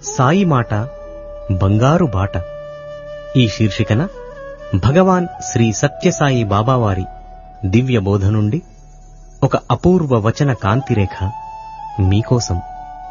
సాయి మాట బంగారు బాట ఈ శీర్షికన భగవాన్ శ్రీ సత్యసాయి బాబావారి దివ్య బోధ నుండి ఒక అపూర్వ వచన కాంతిరేఖ మీకోసం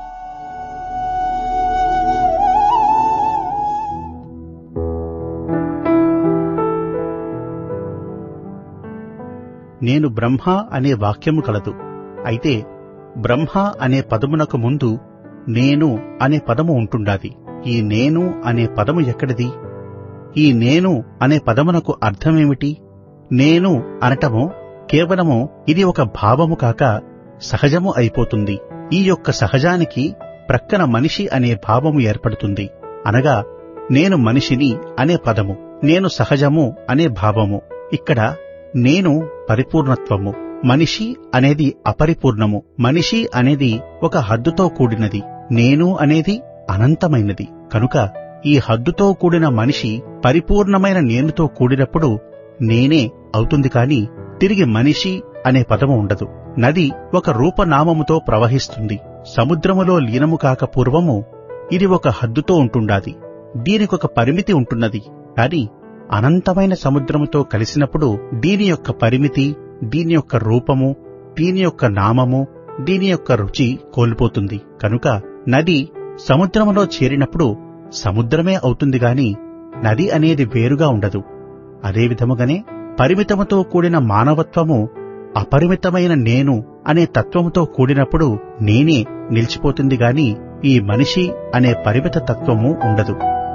నేను బ్రహ్మ అనే వాక్యము కలదు అయితే బ్రహ్మ అనే పదమునకు ముందు నేను అనే పదము ఉంటుండాది ఈ నేను అనే పదము ఎక్కడిది ఈ నేను అనే పదమునకు అర్థమేమిటి నేను అనటము కేవలము ఇది ఒక భావము కాక సహజము అయిపోతుంది ఈ యొక్క సహజానికి ప్రక్కన మనిషి అనే భావము ఏర్పడుతుంది అనగా నేను మనిషిని అనే పదము నేను సహజము అనే భావము ఇక్కడ నేను పరిపూర్ణత్వము మనిషి అనేది అపరిపూర్ణము మనిషి అనేది ఒక హద్దుతో కూడినది నేను అనేది అనంతమైనది కనుక ఈ హద్దుతో కూడిన మనిషి పరిపూర్ణమైన నేనుతో కూడినప్పుడు నేనే అవుతుంది కాని తిరిగి మనిషి అనే పదము ఉండదు నది ఒక రూపనామముతో ప్రవహిస్తుంది సముద్రములో లీనము కాక పూర్వము ఇది ఒక హద్దుతో ఉంటుండాది దీనికొక పరిమితి ఉంటున్నది కాని అనంతమైన సముద్రముతో కలిసినప్పుడు దీని యొక్క పరిమితి దీని యొక్క రూపము దీని యొక్క నామము దీని యొక్క రుచి కోల్పోతుంది కనుక నది సముద్రములో చేరినప్పుడు సముద్రమే అవుతుంది గాని నది అనేది వేరుగా ఉండదు అదే విధముగానే పరిమితముతో కూడిన మానవత్వము అపరిమితమైన నేను అనే తత్వముతో కూడినప్పుడు నేనే నిలిచిపోతుంది గాని ఈ మనిషి అనే పరిమిత తత్వము ఉండదు